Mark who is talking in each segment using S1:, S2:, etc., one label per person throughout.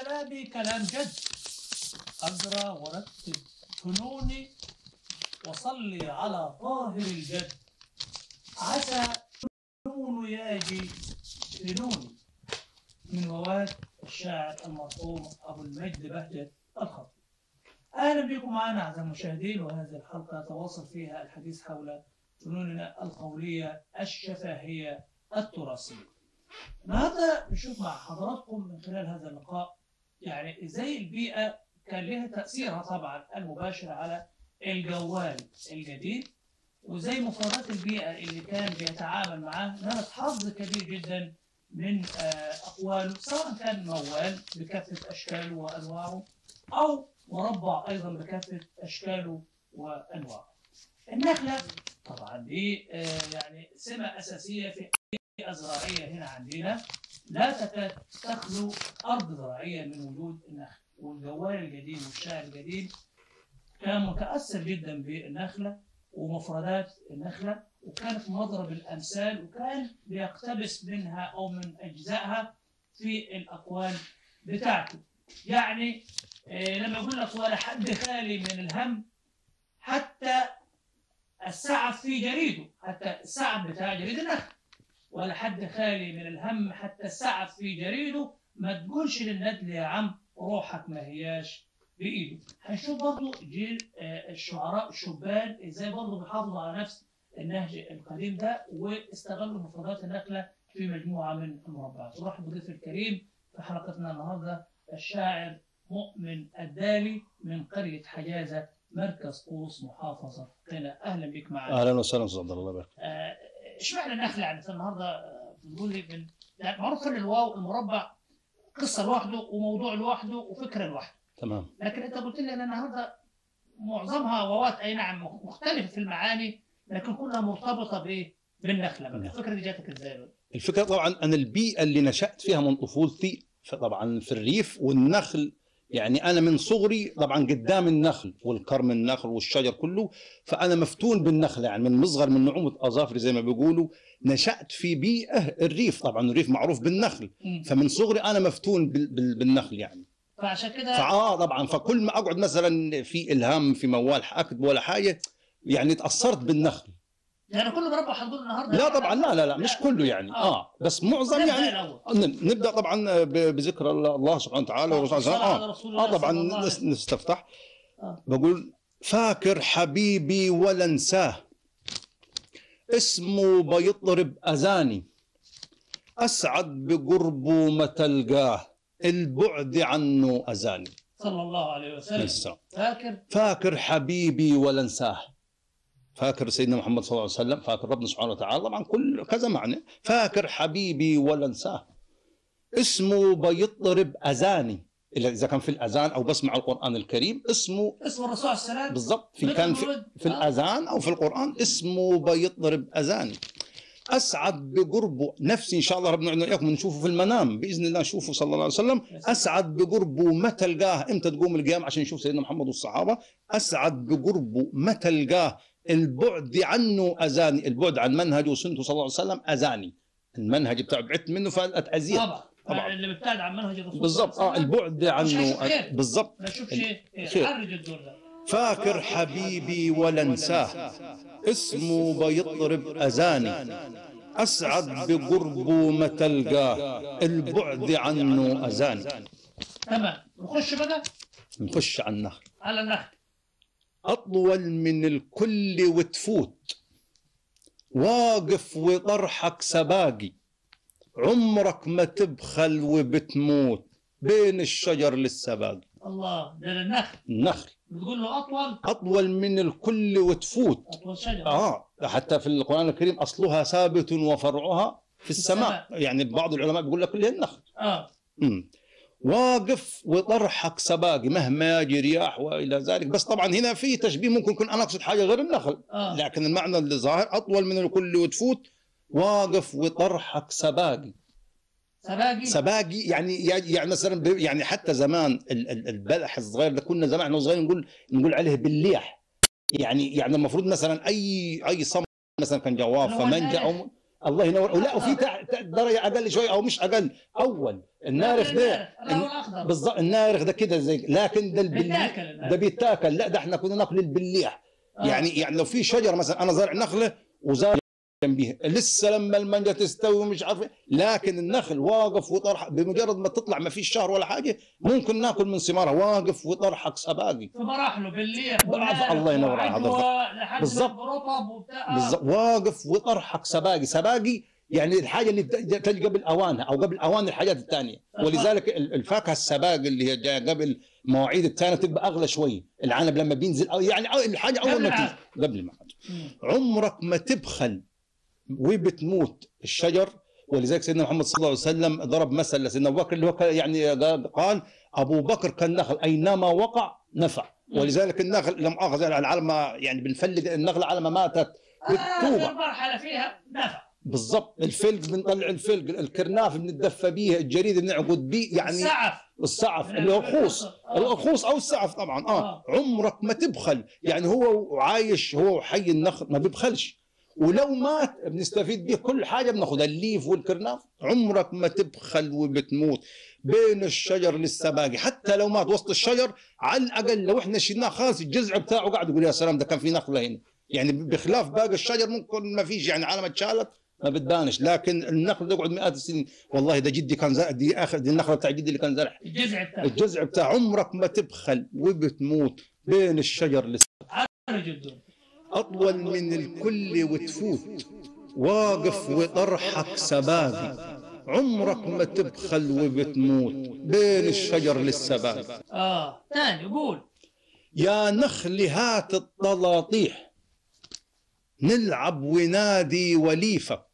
S1: كلامي كلام جد أقرأ ورتب فنوني وصلي على طاهر الجد عسى فنون ياجي فنوني من مواد الشاعر المرحوم أبو المجد بهجت الخطيب أهلا بكم معنا أعزائي المشاهدين وهذه الحلقة تواصل فيها الحديث حول فنوننا القولية الشفاهية التراثية النهارده نشوف مع حضراتكم من خلال هذا اللقاء يعني ازاي البيئة كان لها تأثيرها طبعا المباشر على الجوال الجديد وزي مفردات البيئة اللي كان بيتعامل معاه نالت حظ كبير جدا من آه، أقواله سواء كان موال بكافة أشكاله وأنواعه أو مربع أيضا بكافة أشكاله وأنواعه. النخلة طبعا دي آه، يعني سمة أساسية في البيئة الزراعية هنا عندنا لا تكاد تخلو أرض زراعية من وجود النخل والجوال الجديد والشاعر الجديد كان متأثر جدا بالنخلة ومفردات النخلة وكانت مضرب الأمثال وكان بيقتبس منها أو من أجزائها في الأقوال بتاعته يعني آه، لما يقول لك ولا حد خالي من الهم حتى السعف في جريده حتى السعف بتاع جريد النخل ولا حد خالي من الهم حتى السعف في جريده ما تقولش للندل يا عم روحك ما هياش بإيده هنشوف برضو جيل آه، الشعراء الشبان ازاي برضو بيحافظوا على نفس النهج القديم ده واستغلوا مفردات النخلة في مجموعة من المربعات ورحب بضيف الكريم في حلقتنا النهاردة الشاعر مؤمن الدالي من قرية حجازة مركز قوس محافظة قنا أهلا بك معنا
S2: اهلا وسهلا استاذ عبد الله الله يبارك
S1: آه، اشمعنى النخلة يعني أنت النهارده آه، بتقول لي من يعني معروف ان الواو المربع قصه لوحده وموضوع لوحده وفكره لوحده
S2: تمام
S1: لكن انت قلت لي ان النهارده معظمها واوات اي نعم مختلفه في المعاني لكن كلها مرتبطه بايه؟ بالنخله بقى
S2: نعم.
S1: الفكره دي جاتك ازاي بقى؟
S2: الفكره طبعا انا البيئه اللي نشات فيها من طفولتي طبعا في الريف والنخل يعني انا من صغري طبعا قدام النخل والكرم النخل والشجر كله فانا مفتون بالنخل يعني من مصغر من نعومه اظافري زي ما بيقولوا نشات في بيئه الريف طبعا الريف معروف بالنخل
S1: مم.
S2: فمن صغري انا مفتون بال- بال- بالنخل يعني
S1: فعشان كده
S2: فاه طبعا فكل ما اقعد مثلا في الهام في موال اكتب ولا حاجه يعني تاثرت بالنخل
S1: يعني كل مربع هنقول النهارده
S2: لا طبعا لا لا لا مش كله يعني اه بس معظم
S1: نبدأ
S2: يعني
S1: الأول.
S2: ن- نبدا طبعا ب- بذكر الله الله سبحانه وتعالى والرسول صلى الله عليه وسلم
S1: على
S2: اه,
S1: رسول
S2: آه
S1: الله
S2: طبعا
S1: صلى الله عليه
S2: نس-
S1: وسلم.
S2: نستفتح
S1: آه.
S2: بقول فاكر حبيبي ولا انساه اسمه بيطرب اذاني اسعد بقربه ما تلقاه البعد عنه اذاني
S1: صلى الله عليه وسلم
S2: لسه.
S1: فاكر
S2: فاكر حبيبي ولا انساه فاكر سيدنا محمد صلى الله عليه وسلم فاكر ربنا سبحانه وتعالى طبعا كل كذا معنى فاكر حبيبي ولا انساه اسمه بيضرب اذاني إلا اذا كان في الاذان او بسمع القران الكريم اسمه
S1: اسم الرسول عليه السلام
S2: بالضبط في كان في, في الاذان او في القران اسمه بيضرب اذاني اسعد بقربه نفسي ان شاء الله ربنا يعيننا اياكم نشوفه في المنام باذن الله نشوفه صلى الله عليه وسلم اسعد بقربه متى القاه امتى تقوم القيامه عشان نشوف سيدنا محمد والصحابه اسعد بقربه متى القاه البعد عنه اذاني البعد عن منهجه وسنته صلى الله عليه وسلم اذاني المنهج بتاعه بعدت منه فاتاذيت
S1: طبعا
S2: طبعا.
S1: اللي بيبتعد عن منهج الرسول
S2: بالضبط
S1: صلى الله
S2: اه
S1: عليه وسلم
S2: البعد
S1: مش هيشوف
S2: عنه
S1: خير.
S2: بالضبط
S1: ما يشوفش ايه
S2: خير.
S1: حرج الدور ده
S2: فاكر حبيبي ولا انساه اسمه بيضرب اذاني اسعد بقربه ما تلقاه البعد عنه اذاني
S1: تمام نخش بقى
S2: نخش على النخل
S1: على النخل
S2: اطول من الكل وتفوت واقف وطرحك سباقي عمرك ما تبخل وبتموت بين الشجر للسباقي
S1: الله ده للنخل
S2: النخل
S1: بتقول له اطول
S2: اطول من الكل وتفوت
S1: اطول شجره
S2: اه حتى في القران الكريم اصلها ثابت وفرعها في السماء يعني بعض العلماء بيقول لك اللي هي النخل
S1: اه
S2: مم. واقف وطرحك سباقي مهما يجي رياح والى ذلك بس طبعا هنا في تشبيه ممكن يكون انا اقصد حاجه غير النخل
S1: اه
S2: لكن المعنى اللي ظاهر اطول من الكل وتفوت واقف وطرحك سباقي
S1: سباقي
S2: سباقي يعني يعني مثلا ب- يعني حتى زمان ال- ال- البلح الصغير ده كنا زمان احنا صغيرين نقول نقول عليه بالليح يعني يعني المفروض مثلا اي اي صمت مثلا كان جواب
S1: اللي هو
S2: فمنجا
S1: النالح.
S2: او الله ينور ولا وفي تحت درجه اقل شوي او مش اقل اول النارخ ده
S1: لا هو الاخضر
S2: بالضبط النارخ ده كده زي لكن ده البليح
S1: بيتاكل النارخ.
S2: ده بيتاكل لا ده احنا كنا ناكل البليح
S1: آه.
S2: يعني يعني لو في شجره مثلا انا زارع نخله وزارع جنبيها لسه لما المانجا تستوي ومش عارف إيه. لكن النخل واقف وطرح بمجرد ما تطلع ما فيش شهر ولا حاجه ممكن ناكل من ثمارها واقف وطرحك سباقي
S1: في مراحله بالليل
S2: بعرف الله ينور على حضرتك.
S1: لحد
S2: بالظبط.
S1: رطب وبتاع آه.
S2: بالظبط واقف وطرحك سباقي سباقي يعني الحاجه اللي تجي قبل اوانها او قبل اوان الحاجات الثانيه ولذلك ال- الفاكهه السباق اللي هي جايه قبل مواعيد الثانيه تبقى اغلى شوي العنب لما بينزل أو يعني أو- الحاجه اول
S1: قبل
S2: ما تيجي
S1: العام.
S2: قبل الميعاد
S1: مم.
S2: عمرك ما تبخل وبتموت الشجر ولذلك سيدنا محمد صلى الله عليه وسلم ضرب مثل لسيدنا ابو بكر اللي هو كان- يعني قال- قال ابو بكر كالنخل اينما وقع نفع ولذلك النخل لم اخذ على ما يعني بنفلق النخله على ما ماتت
S1: اخر
S2: بالتوبه
S1: مرحله فيها نفع
S2: بالضبط الفلق بنطلع الفلق الكرناف بنتدفى به الجريد بنعقد به يعني
S1: السعف
S2: السعف اللي هو الخوص
S1: آه.
S2: الخوص او السعف طبعا اه
S1: آه.
S2: عمرك ما تبخل يعني هو عايش هو حي النخل ما بيبخلش ولو مات بنستفيد به كل حاجه بناخذها الليف والكرناف عمرك ما تبخل وبتموت بين الشجر للسباقي حتى لو مات وسط الشجر على الاقل لو احنا شلناه خالص الجذع بتاعه قاعد يقول يا سلام ده كان في نخله هنا يعني بخلاف باقي الشجر ممكن ما فيش يعني علامه اتشالت ما بتبانش لكن النخل تقعد مئات السنين والله ده جدي كان زرع دي اخر دي النخله بتاع جدي اللي كان زرعها
S1: الجذع بتاعه
S2: الجذع بتاع عمرك ما تبخل وبتموت بين الشجر لس...
S1: جدا
S2: اطول من الكل وتفوت واقف وطرحك سباقي عمرك ما تبخل وبتموت بين الشجر للسباقي
S1: اه ثاني قول
S2: يا نخل هات الطلاطيح نلعب ونادي وليفك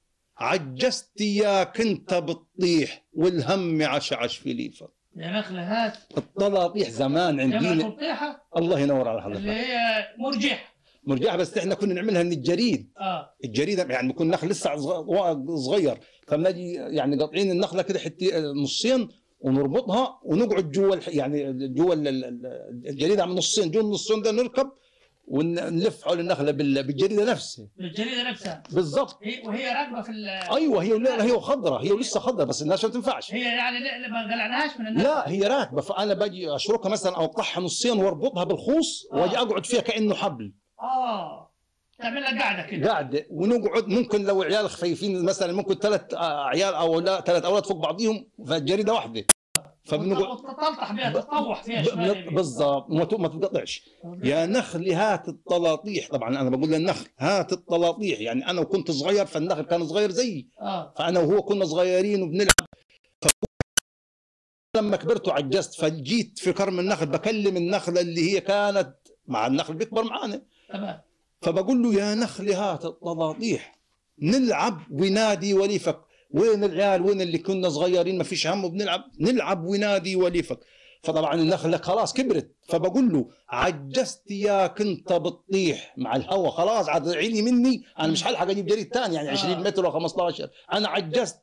S2: عجزت يا كنت بتطيح والهم عشعش في ليفك
S1: يا نخله هات
S2: الطلاطيح زمان
S1: جمع
S2: عندنا
S1: تلطيحه
S2: الله ينور على
S1: اللي
S2: حضرتك
S1: هي مرجح
S2: مرجع بس احنا كنا نعملها من الجريد
S1: اه
S2: الجريده يعني بيكون نخل لسه صغ- صغير فبنجي يعني قاطعين النخله كده حتى نصين ونربطها ونقعد جوا الح- يعني جوا ال- ال- ال- الجريده من نصين جوا النصين ده نركب ونلف حول النخله بال- بالجريده نفسها
S1: بالجريده نفسها
S2: بالضبط
S1: هي وهي راكبه في ال-
S2: ايوه هي لا هي خضراء هي لسه خضراء بس الناس ما تنفعش
S1: هي يعني لا- ما قلعناهاش من الناس
S2: لا هي راكبه فانا باجي اشركها مثلا او اقطعها نصين واربطها بالخوص واجي اقعد فيها كانه حبل
S1: اه تعمل لها قاعده كده
S2: قاعده ونقعد ممكن لو عيال خفيفين مثلا ممكن ثلاث عيال او لا ثلاث اولاد فوق بعضيهم فالجريده واحده فبنقعد
S1: وتطلطح بها تتطوح فيها
S2: ب-
S1: شويه
S2: بن- بالضبط ما ت- ما تقطعش يا نخل هات الطلاطيح طبعا انا بقول للنخل هات الطلاطيح يعني انا وكنت صغير فالنخل كان صغير زيي
S1: اه
S2: فانا وهو كنا صغيرين وبنلعب ف- لما كبرت وعجزت فجيت في كرم النخل بكلم النخله اللي هي كانت مع النخل بيكبر معانا
S1: تمام
S2: فبقول له يا نخل هات الطلاطيح نلعب ونادي وليفك وين العيال وين اللي كنا صغيرين ما فيش هم وبنلعب نلعب ونادي وليفك فطبعا النخله خلاص كبرت فبقول له عجزت يا كنت بتطيح مع الهواء خلاص عاد عيني مني انا مش هلحق اجيب جريد ثاني يعني 20 متر او 15 انا عجزت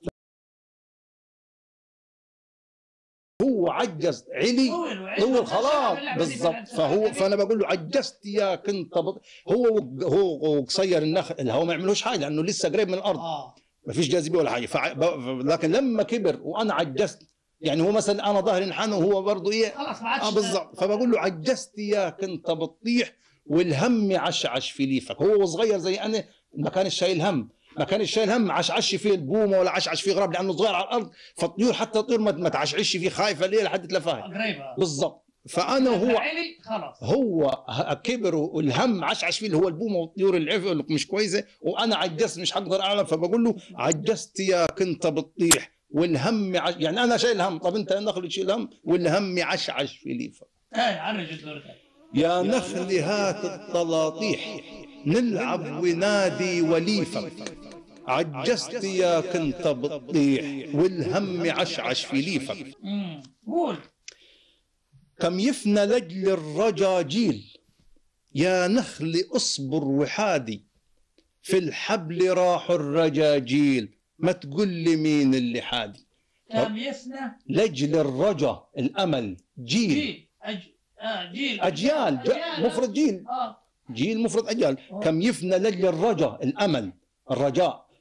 S2: هو عجز علي
S1: طول وعيش
S2: هو
S1: والناس
S2: خلاص
S1: شغالة اللعبة دي
S2: بالضبط
S1: بالعكس.
S2: فهو فانا بقول له عجزت يا كنت بط... هو هو قصير النخل الهواء ما يعملوش حاجه لانه لسه قريب من الارض
S1: اه
S2: ما فيش جاذبيه ولا حاجه فع... ب... لكن لما كبر وانا عجزت يعني هو مثلا انا ظهري انحنى وهو برضه ايه
S1: خلاص ما عادش
S2: اه بالضبط فبقول له عجزت يا كنت بتطيح والهم عشعش في ليفك هو صغير زي انا ما كانش شايل هم ما كانش شايل هم عشعش فيه البومه ولا عشعش فيه غراب لانه صغير على الارض فالطيور حتى الطيور ما ما تعشعش فيه خايفه ليه لحد تلفاها
S1: قريبه
S2: بالضبط فانا وهو
S1: علي خلاص
S2: هو ه- كبر والهم عشعش فيه اللي هو البومه والطيور العفه اللي مش كويسه وانا عجزت مش هقدر اعلم فبقول له عجزت يا كنت بتطيح والهم عش... يعني انا شايل هم طب انت يا نخل تشيل هم والهم عشعش في ليفك
S1: ايه عرج الدور ده
S2: يا نخل هات الطلاطيح نلعب ونادي وليفك عجزت يا كنت بتطيح والهم عشعش في ليفك
S1: امم قول
S2: كم يفنى لجل الرجاجيل يا نخل اصبر وحادي في الحبل راحوا الرجاجيل ما تقول لي مين اللي حادي
S1: كم يفنى
S2: لجل الرجا الامل جيل
S1: جيل أج... آه جيل
S2: اجيال ج- مفرد جيل
S1: اه
S2: جيل مفرد اجيال كم يفنى لجل الرجا الامل الرجاء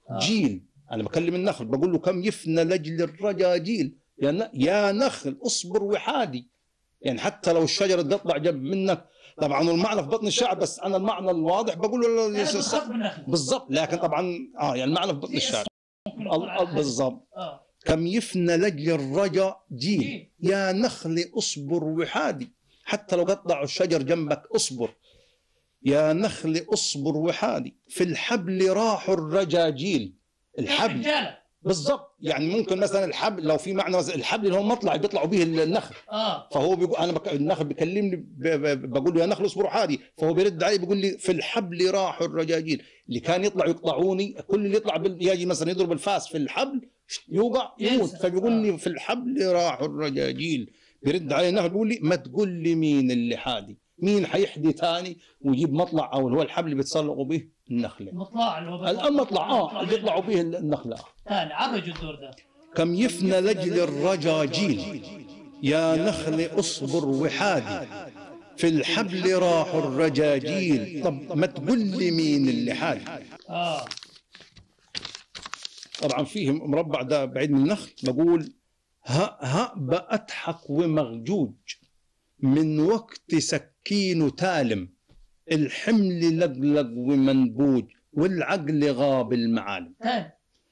S1: آه.
S2: جيل انا بكلم النخل بقول له كم يفنى لاجل الرجا جيل يا ن- يا نخل اصبر وحادي يعني حتى لو الشجره تقطع جنب منك طبعا المعنى في بطن الشعر بس انا المعنى الواضح بقول له
S1: يعني
S2: يس-
S1: بالخط بالنخل
S2: بالضبط لكن طبعا اه يعني المعنى في بطن
S1: في
S2: الشعر
S1: ممكن نقول
S2: ال-
S1: على
S2: ال-
S1: حاجة.
S2: بالضبط
S1: اه
S2: كم يفنى لاجل الرجا جيل
S1: جيل.
S2: يا نخل اصبر وحادي حتى لو قطعوا الشجر جنبك اصبر يا نخل اصبر وحادي في الحبل راحوا الرجاجيل الحبل
S1: رجاله
S2: بالضبط يعني ممكن مثلا الحبل لو في معنى مثلا الحبل اللي هو المطلع اللي بيطلعوا به النخل
S1: اه
S2: فهو بيقول انا بك... النخل بيكلمني ب... ب... بقول له يا نخل اصبر حادي فهو بيرد علي بيقول لي في الحبل راحوا الرجاجيل اللي كان يطلع يقطعوني كل اللي يطلع بال... يجي مثلا يضرب الفاس في الحبل يوقع يموت
S1: ينزل.
S2: فبيقول
S1: آه.
S2: لي في الحبل راحوا الرجاجيل بيرد علي النخل بيقول لي ما تقول لي مين اللي حادي مين حيحدي ثاني ويجيب مطلع او اللي هو الحبل اللي بيتسلقوا به النخله
S1: المطلع اللي هو بيطلع-
S2: المطلع اه اللي
S1: بيطلع
S2: بيطلعوا به النخله
S1: ثاني عرج الدور ده
S2: كم يفنى لجل الرجاجيل يا نخل اصبر وحادي في الحبل راحوا الرجاجيل طب ما تقول لي مين اللي حادي
S1: اه
S2: طبعا فيه مربع ده بعيد من النخل بقول ها ها بأضحك ومغجوج من وقت سكين تالم الحمل لقلق ومنبوج والعقل غاب المعالم
S1: ثاني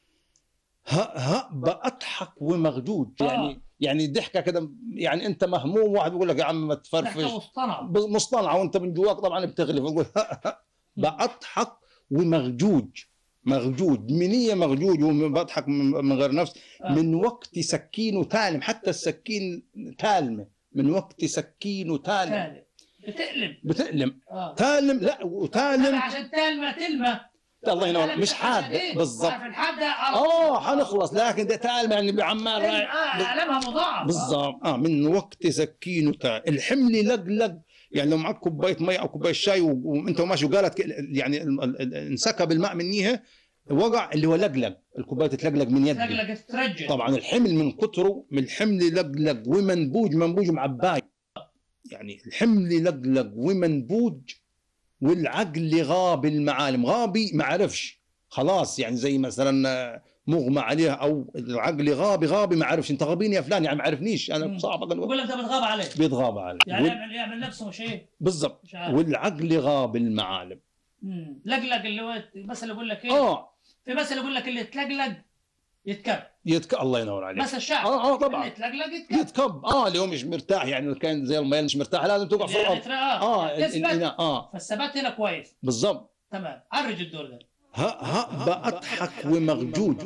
S2: ها ها بأضحك ومغجوج
S1: آه.
S2: يعني يعني ضحكه كده يعني انت مهموم واحد بيقول لك يا عم ما
S1: تحت
S2: تفرفش
S1: مصطنع
S2: مصطنعه وانت من جواك طبعا بتغلف بقول بأضحك ومغجوج مغجوج منية مغجوج وبضحك من من غير نفس
S1: آه.
S2: من وقت سكين وتالم حتى السكين تالمه من وقت سكين وتالم
S1: ثاني بتألم
S2: بتألم
S1: اه
S2: تالم لا وتالم
S1: عشان تلمة تلمة
S2: الله ينور
S1: تلمة
S2: مش
S1: عشان
S2: حاد
S1: إيه؟
S2: بالضبط
S1: عارف الحادة على
S2: اه حنخلص لكن ده تالم يعني بعمال
S1: اه
S2: رايح
S1: ألمها مضاعف
S2: بالضبط اه من وقت سكين وتاع الحمل لقلق يعني لو معك كوبايه مي او كوبايه شاي و- وانت ماشي وقالت ك- يعني ال- ال- ال- انسكب الماء منيها وقع اللي هو لقلق الكوبايه تتلقلق من يدي
S1: لقلقة ترجل
S2: طبعا الحمل من كتره من الحمل لقلق ومنبوج منبوج معباي يعني الحمل لقلق ومنبوج والعقل غاب المعالم غابي ما عرفش خلاص يعني زي مثلا آه، مغمى عليه او العقل غابي غابي ما عرفش انت غابيني يا فلان يعني ما عرفنيش انا
S1: مم.
S2: صعب أقول-
S1: يقول لك ده بتغاب عليه
S2: بيتغاب عليه
S1: يعني
S2: وال-
S1: يعمل يعمل نفسه شيء
S2: بالضبط
S1: مش عارف
S2: والعقل غاب المعالم
S1: مم. لقلق اللي هو مثل يقول لك ايه
S2: اه
S1: في مثل يقول لك اللي يتلقلق يتكب
S2: يتك الله ينور عليك
S1: مثل الشعب
S2: اه اه
S1: اللي
S2: طبعا
S1: يتلقلق يتكب
S2: يتكب اه اليوم مش مرتاح يعني لو كان زي الميل مش مرتاح لازم توقع في
S1: يعني
S2: الارض
S1: ترى
S2: اه
S1: اه
S2: ال-
S1: تثبت
S2: الإناء، اه
S1: فالثبات هنا كويس
S2: بالضبط
S1: تمام عرج الدور ده
S2: ها ها بأضحك ومغجوج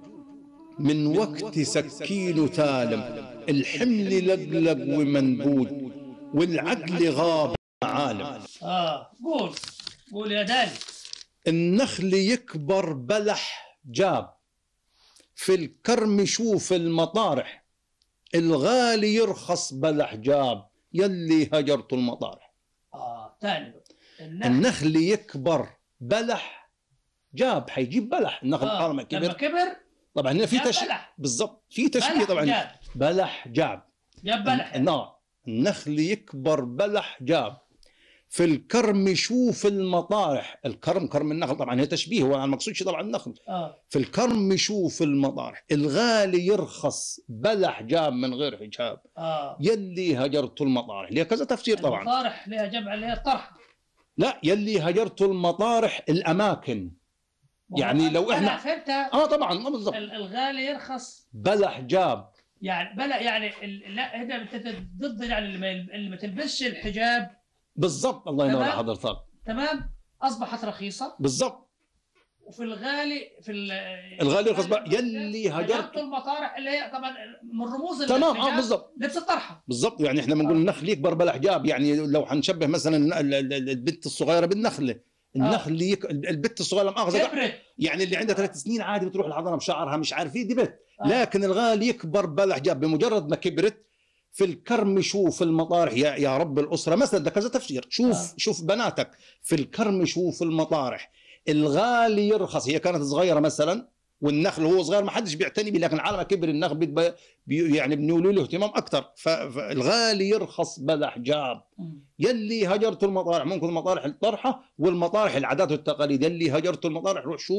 S2: من وقت سكين تالم الحمل لقلق ومنبوج والعقل غاب معالم
S1: اه قول قول يا دالي
S2: النخل يكبر بلح جاب في الكرم شوف المطارح الغالي يرخص بلح جاب يلي هجرت المطارح
S1: اه ثاني النخل
S2: النخل يكبر بلح جاب حيجيب بلح النخل
S1: آه.
S2: طالما
S1: لما
S2: كبر
S1: كبر
S2: طبعا هنا في
S1: جاب
S2: تشبيه
S1: بلح
S2: بالضبط في تشبيه
S1: بلح
S2: طبعا
S1: جاب
S2: بلح جاب
S1: جاب بلح
S2: نعم النخل يكبر بلح جاب في الكرم شوف المطارح الكرم كرم النخل طبعا هي تشبيه وانا ما اقصدش طبعا النخل
S1: اه
S2: في الكرم شوف المطارح الغالي يرخص بلح جاب من غير حجاب
S1: اه
S2: يلي هجرت المطارح ليه كذا تفسير طبعا
S1: المطارح لها جمع اللي هي الطرحه
S2: لا يلي هجرت المطارح الاماكن يعني لو
S1: انا
S2: إحنا-
S1: فهمتها
S2: اه طبعا آه بالضبط
S1: ال- الغالي يرخص
S2: بلح جاب
S1: يعني بلا يعني ال- لا هنا بت- ضد يعني اللي ما يل- اللي ما تلبسش الحجاب
S2: بالضبط الله ينور على
S1: تمام.
S2: حضرتك
S1: تمام اصبحت رخيصه
S2: بالضبط
S1: وفي الغالي في ال-
S2: الغالي يرخص بقى يلي هجرت
S1: هجرت المطارح اللي هي طبعا من رموز
S2: تمام اه
S1: الحجاب
S2: بالضبط
S1: لبس الطرحه
S2: بالضبط يعني احنا بنقول النخل يكبر بلا حجاب يعني لو حنشبه مثلا ال- ال- ال- البنت الصغيره بالنخله النخل يك... البنت الصغيره مؤاخذه
S1: كبرت
S2: يعني اللي عندها ثلاث سنين عادي بتروح الحضانه بشعرها مش عارف ايه دي بيت
S1: آه.
S2: لكن الغالي يكبر بلا حجاب بمجرد ما كبرت في الكرم شوف المطارح يا يا رب الاسره مثلا ده كذا تفسير شوف
S1: آه.
S2: شوف بناتك في الكرم شوف المطارح الغالي يرخص هي كانت صغيره مثلا والنخل هو صغير ما حدش بيعتني به لكن على ما كبر النخل بيبقى بي يعني بنولوا له اهتمام اكثر فالغالي يرخص بلا حجاب
S1: مم.
S2: يلي هجرت المطارح ممكن المطارح الطرحه والمطارح العادات والتقاليد يلي هجرت المطارح روح شوف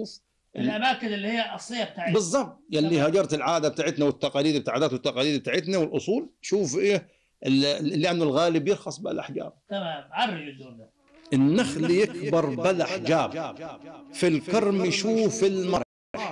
S1: الاماكن اللي هي الاصليه بتاعتنا
S2: بالضبط يلي
S1: تمام.
S2: هجرت العاده بتاعتنا والتقاليد بتاع العادات والتقاليد بتاعتنا والاصول شوف ايه ال- لانه الغالب يرخص بالاحجار
S1: تمام عرج الدور ده
S2: النخل يكبر بلا حجاب في الكرم شوف المرء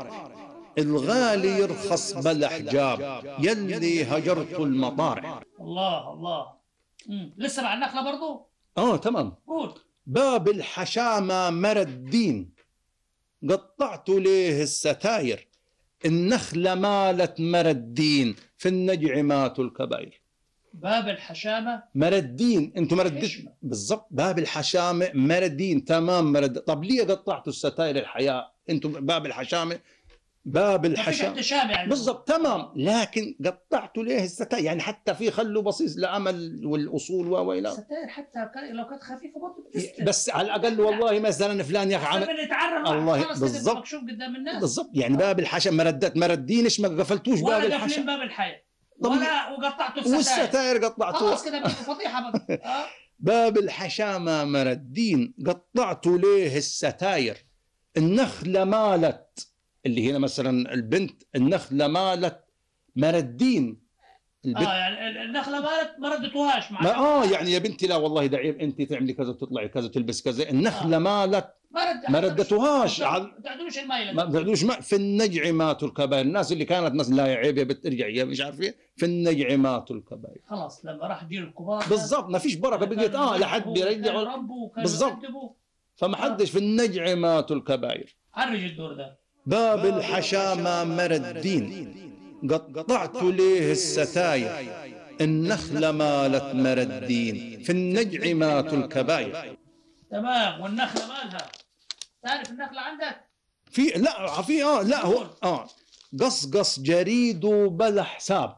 S2: الغالي يرخص بلا حجاب يلي هجرت المطارع
S1: الله الله مم. لسه مع النخله برضو
S2: اه تمام
S1: قول
S2: باب الحشامة مر الدين قطعت ليه الستاير النخلة مالت مر الدين في النجع ماتوا الكباير
S1: باب الحشامه
S2: مر الدين انتم مر الدين
S1: حشمة.
S2: بالضبط باب الحشامة مر الدين تمام مر الدين طب ليه قطعتوا الستاير الحياة انتم باب الحشامة باب
S1: ما فيش
S2: الحشامة
S1: احتشام يعني
S2: بالضبط تمام لكن قطعتوا ليه الستاير يعني حتى في خلوا بصيص لأمل والأصول و والى
S1: الستاير حتى كان- لو كانت خفيفه برضه بتستر
S2: بس على الأقل والله مثلا فلان يا أخي عمل
S1: عمل يتعرض
S2: الله
S1: الله بالضبط
S2: بالضبط.
S1: مكشوف قدام الناس
S2: بالضبط يعني باب الحشم مردت مردينش ما قفلتوش باب
S1: ولا قافلين
S2: الحشم
S1: باب الحياه
S2: طب
S1: ولا وقطعتوا الستاير
S2: والستاير قطعتوها
S1: خلاص كده بقت فضيحه بقى آه.
S2: باب الحشامة مردين قطعتوا ليه الستاير النخلة مالت اللي هنا مثلا البنت النخلة مالت مردين البنت
S1: اه يعني ال- النخله مالت ما ردتوهاش مع
S2: ما اه يعني يا بنتي لا والله ده عيب انت تعملي كذا وتطلعي كذا وتلبس كذا النخلة مالت
S1: ما رد
S2: ما ردتوهاش
S1: ما
S2: على-
S1: تعدلوش المايله
S2: ما بتعدوش ما في النجع ماتوا الكبائر الناس اللي كانت مثلا لا يا عيب يا بت ارجع يا مش عارف ايه في النجع ماتوا الكبائر
S1: خلاص لما راح جيل الكبار
S2: بالضبط ما فيش بركه بقيت اه لحد بيرجعوا
S1: ربوا
S2: بالضبط.
S1: بالضبط
S2: فما حدش في النجع ماتوا الكبائر
S1: عرج الدور ده
S2: باب الحشامة مر الدين قطعت ليه الستاير النخلة مالت مر الدين في النجع ماتوا الكبائر
S1: تمام والنخله مالها تعرف النخله عندك
S2: في لا في اه لا هو اه قصقص جريد بلا حساب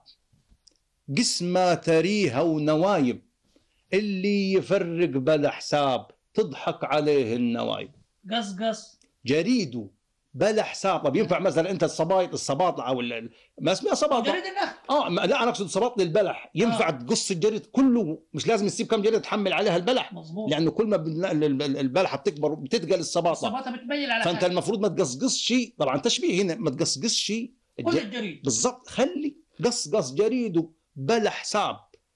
S2: قسمة تريها ونوايب اللي يفرق بلا حساب تضحك عليه النوايب
S1: قصقص
S2: جريده بلا حساب طب ينفع مثلا انت الصبايط الصباطه او ال- ال- ما اسمها صباطه
S1: جريد النخل
S2: اه ما- لا انا اقصد صباط للبلح ينفع
S1: آه.
S2: تقص الجريد كله مش لازم تسيب كم جريد تحمل عليها البلح
S1: مظبوط
S2: لانه كل ما بن- ال- ال- البلحه بتكبر بتتقل الصباطه
S1: الصباطه بتميل على
S2: فانت
S1: حاجة.
S2: المفروض ما تقصقصش طبعا تشبيه هنا ما تقصقصش
S1: كل
S2: الج-
S1: الجريد
S2: بالضبط خلي قصقص جريده بلا حساب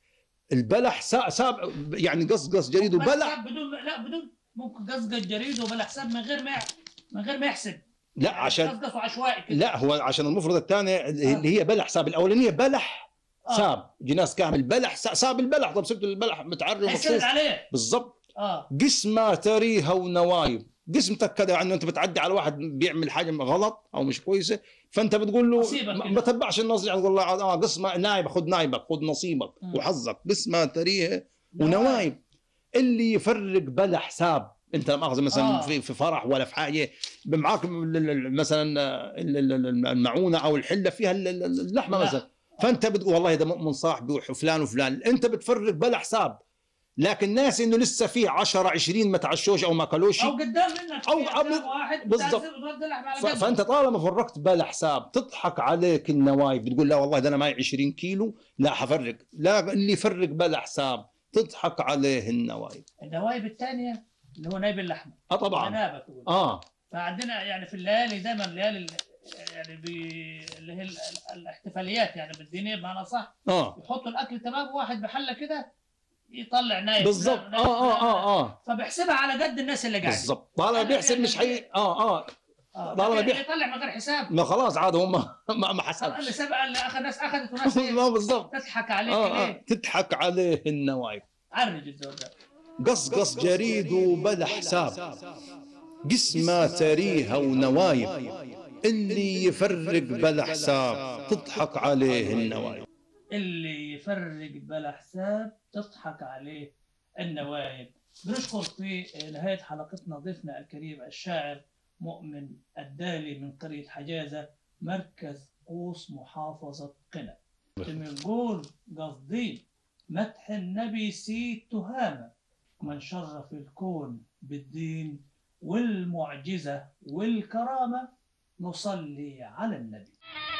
S2: البلح سا- ساب يعني قصقص جريده
S1: بس
S2: بلح
S1: بدون لا بدون ممكن قصقص جريد وبلا حساب من غير ما يع- من غير ما يحسب
S2: لا
S1: يعني
S2: عشان
S1: قصقص عشوائي كده
S2: لا هو عشان المفرد الثاني اللي هي بلح ساب الاولانيه بلح
S1: آه.
S2: ساب جناس كامل بلح سا- ساب البلح طب سبت البلح متعري
S1: هيسند
S2: ومكشوف
S1: عليه
S2: بالضبط
S1: اه
S2: قسمة تريها ونوايب قسمتك كذا يعني انت بتعدي على واحد بيعمل حاجه غلط او مش كويسه فانت بتقول له
S1: نصيبك
S2: ما
S1: كده.
S2: ما تتبعش النص يعني تقول له اه قسمه نايبه خذ نايبك خذ نصيبك
S1: مم.
S2: وحظك قسمة تريها ونوايب اللي يفرق بلا حساب انت لا مؤاخذه مثلا
S1: آه.
S2: في في فرح ولا في حاجه معاك ال- ال- مثلا آه، ال- ال- المعونه او الحله فيها ال- ال- اللحمه
S1: لا.
S2: مثلا فانت بتقول والله ده مؤمن صاحبي وفلان وفلان انت بتفرق بلا حساب لكن ناس انه لسه في 10 20 ما تعشوش او ما اكلوش
S1: او قدام منك
S2: أو
S1: في
S2: قبل-
S1: قدام واحد
S2: بالضبط.
S1: بتعزل وتودي اللحمة على
S2: ف-
S1: قدمه.
S2: فانت طالما فرقت بلا حساب تضحك عليك النوايب بتقول لا والله ده انا معي 20 كيلو لا حفرق لا اللي يفرق بلا حساب تضحك عليه النوايب
S1: النوايب الثانيه اللي هو نايب اللحمه
S2: اه طبعا
S1: جنابه تقول
S2: اه
S1: فعندنا يعني في الليالي دائما الليالي ال- يعني بي اللي هي ال- ال- الاحتفاليات يعني بالدينيه بمعنى صح
S2: اه
S1: يحطوا الاكل تمام واحد بحله كده يطلع نايب
S2: بالضبط
S1: نايب-
S2: اه اه اه اه
S1: فبيحسبها على قد الناس اللي قاعده
S2: بالضبط طالما بيحسب مش حي اه اه
S1: آه.
S2: طالما
S1: لكن
S2: بيح-
S1: يطلع من غير حساب
S2: ما خلاص عاد هم ما, ما
S1: اللي
S2: حسبش
S1: سبق اللي اخذ ناس اخذت وناس إيه؟
S2: ما بالضبط
S1: تضحك عليك
S2: آه آه.
S1: ليه؟
S2: تضحك عليه النوايب
S1: عرج الزول ده
S2: قصقص جريد بلا حساب قسمة تريها ونوايب اللي يفرق بلا حساب تضحك عليه النوايب
S1: اللي يفرق بلا حساب تضحك عليه النوايب بنشكر في نهاية حلقتنا ضيفنا الكريم الشاعر مؤمن الدالي من قرية حجازة مركز قوس محافظة قنا بنقول قصدين مدح النبي سيد تهامة من شرف الكون بالدين والمعجزة والكرامة نصلي على النبي